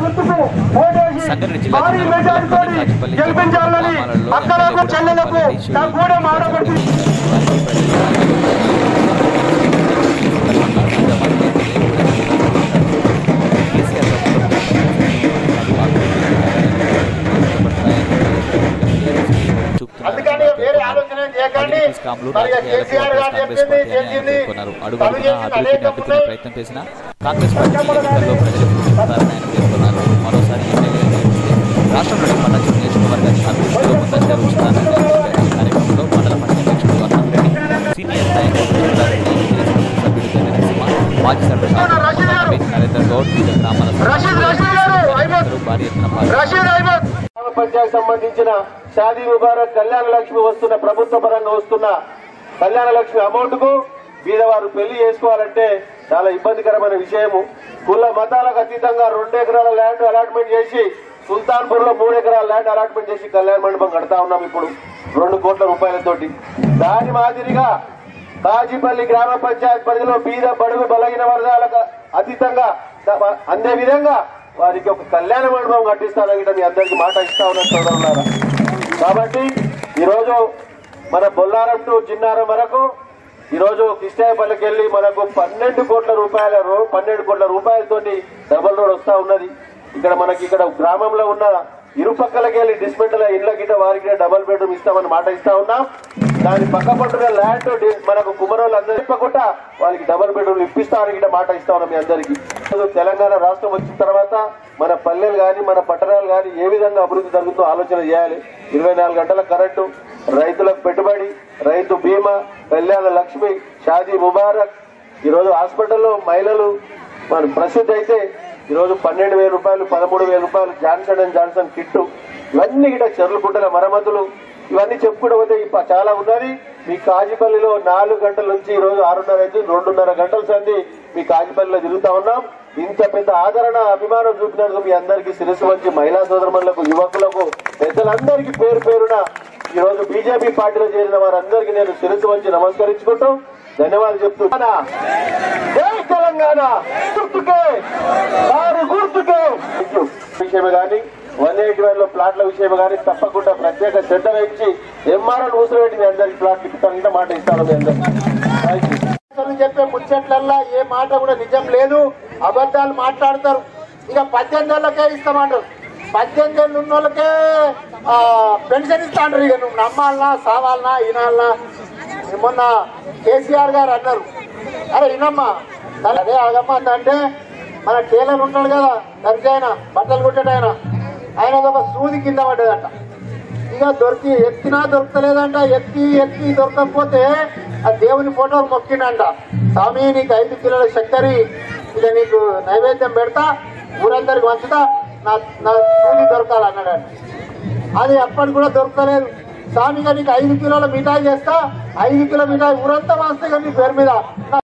గుర్తుకు ఓటేసి సంగారెడ్డి జిల్లా భారీ చంద్రబాబు మెజారిటీతో తాటిపల్లి గెలిపించాలని గ్రామాలలో అక్కలకు ఎమ్మెల్యే చెల్లెలకు కూడా మళ్ళీ నా కూడా మాడబడుతుంది అందుకని వేరే ఆలోచన చేయకండి మరి ఇక కేసీఆర్ గారు చెప్పింది చేసింది తను చేసిన అనేకం ఉన్నాయి ప్రయత్నం చేసిన కాంగ్రెస్ పార్టీ ఎన్నికల్లో ప్రజలు గుర్తిస్తారని ఆయన పేర్కొన్నారు మరోసారి ఎమ్మెల్యే గెలిపిస్తే రాష్ట్రంలోని పన్నెండు నియోజకవర్గాన్ని అభివృద్ధిలో ముందంజ ఉంచుతానని తెలిపారు. ఈ కార్యక్రమంలో మండల పార్టీ అధ్యక్షుడు అన్నంరెడ్డి సీనియర్ నాయకులు జిల్లారెడ్డి సభ్యుడు జగనసింహ మాజీ సర్పంచ్ నరేంద్ర గౌడ్ వివిధ గ్రామాల రషీద్ రషీద్ గారు అయిపోతుంది భారీ ఎత్తున పాల్గొన్నారు. రషీద్ అహ్మద్ గ్రామ పంచాయతీ సంబంధించిన షాదీ ముబారక్ కళ్యాణ లక్ష్మి వస్తున్న ప్రభుత్వ పరంగా వస్తున్న కళ్యాణ లక్ష్మి అమౌంట్ కు బీదవారు పెళ్లి చేసుకోవాలంటే చాలా ఇబ్బందికరమైన విషయము కుల మతాలకు అతీతంగా రెండు ఎకరాల ల్యాండ్ అలాట్మెంట్ చేసి సుల్తాన్పూర్ లో మూడు ఎకరాల ల్యాండ్ అలాట్మెంట్ చేసి కళ్యాణ మండపం కడతా ఉన్నాం ఇప్పుడు రెండు కోట్ల రూపాయలతోటి దాని మాదిరిగా కాజీపల్లి గ్రామ పంచాయత్ పరిధిలో బీద బడుగు బలహీన వర్గాలకు అతీతంగా ద- అందే విధంగా వారికి ఒక కళ్యాణ మండపం కట్టిస్తానని గిట్ట మీ అందరికి మాట ఇస్తా ఉన్న సోదరులారా కాబట్టి ఈరోజు మన బొల్లారం టు చిన్నారం వరకు ఈరోజు కిష్టాయపల్లికి వెళ్ళి మనకు పన్నెండు కోట్ల రూపాయల రో- పన్నెండు కోట్ల రూపాయలతోటి డబల్ రోడ్ వస్తా ఉన్నది ఇక్కడ మనకి ఇక్కడ గ్రామంలో ఉన్న ఇరుపక్కలకి వెళ్ళి డిస్మెంటల్ ఇళ్ళ గిట్ట వారికి డబల్ బెడ్రూమ్ ఇస్తామని మాట ఇస్తా ఉన్నాం దాని పక్క పట్టున ల్యాండ్ డి- మనకు కుమరోళ్ళు అందరూ ఇప్పకుండా వాళ్ళకి డబల్ బెడ్రూమ్ ఇప్పిస్తామని గిట్ట మాట ఇస్తా ఉన్నాం మీ అందరికీ ఈరోజు తెలంగాణ రాష్ట్రం వచ్చిన తర్వాత మన పల్లెలు కానీ మన పట్టణాలు కానీ ఏ విధంగా అభివృద్ధి జరుగుతుందో ఆలోచన చేయాలి ఇరవై నాలుగు గంటల కరెంటు రైతులకు పెట్టుబడి రైతు బీమా కళ్యాణ లక్ష్మి షాదీ ముబారక్ ఈరోజు హాస్పిటల్లో మహిళలు మన ప్రసిద్ధి అయితే ఈరోజు పన్నెండు వేల రూపాయలు పదమూడు వేల రూపాయలు జాన్సన్ అండ్ జాన్సన్ కిట్టు ఇవన్నీ గిట చెర్లు గుట్టల మరమ్మతులు ఇవన్నీ చెప్పుకుంటూ పోతే ఇప్ప- చాలా ఉన్నది మీ కాజిపల్లిలో నాలుగు గంటల నుంచి ఈ రోజు ఆరున్నర అయితే రెండున్నర గంటల సంది మీ కాజిపల్లిలో తిరుగుతా ఉన్నాం ఇంత పెద్ద ఆదరణ అభిమానం చూపినందుకు మీ అందరికీ శిరస్సు వంచి మహిళా సోదరులకు యువకులకు పెద్దలందరికీ పేరు పేరున ఈ రోజు బీజేపీ పార్టీలో చేరిన వారందరికీ నేను శిరస్సు వంచి నమస్కరించుకుంటూ ధన్యవాదాలు చెప్తున్నా జై తెలంగాణ గుర్తుకే వారి గుర్తుకే Thank you. విషయమే కానీ వన్ ఎయిటీ వన్ లో ప్లాట్ల విషయమే కానీ తప్పకుండా ప్రత్యేక శ్రద్ధ వహించి ఎంఆర్ఎల్ ఊసిరెడ్డి మీ అందరికి ప్లాట్లు ఇస్తానంటే మాట ఇస్తాను మీ అందరికి Thank you. అసలు చెప్పే ముచ్చట్లల్లా ఏ మాట కూడా నిజం లేదు అబద్ధాలు మాట్లాడతారు ఇక పద్దెనిమిది ఏళ్ళకే ఇస్తామంటారు పద్దెనిమిది ఏళ్ళు ఉన్న వాళ్ళకే ఆ, పెన్షన్ ఇస్తా అంటారు ఇక నువ్వు నమ్మాలనా సావాలనా వినాలనా మొన్న కేసీఆర్ గారు అన్నారు అరే వినమ్మా అదే అగమ్మ అంటే మన టేలర్ ఉంటాడు కదా దర్జీ ఆయన బట్టలు కుట్టాడు ఆయన ఆయన ఒక సూది కింద పడ్డదట ఇక దొరికి ఎత్తినా దొరకలేదంట ఎత్తి ఎత్తి దొరకకపోతే ఆ దేవుని ఫోటో మొక్కిండంట స్వామి నీకు ఐదు కిలోల చక్కెర ఇక నీకు నైవేద్యం పెడతా ఊరందరికి వంచుతా నా నా కూలి దొరకాలన్నాడంట అది అప్పటి కూడా దొరకలేదు స్వామిగా నీకు ఐదు కిలోల మిఠాయి చేస్తా ఐదు కిలో మిఠాయి ఊరంతా వాస్తే కానీ నీ పేరు మీద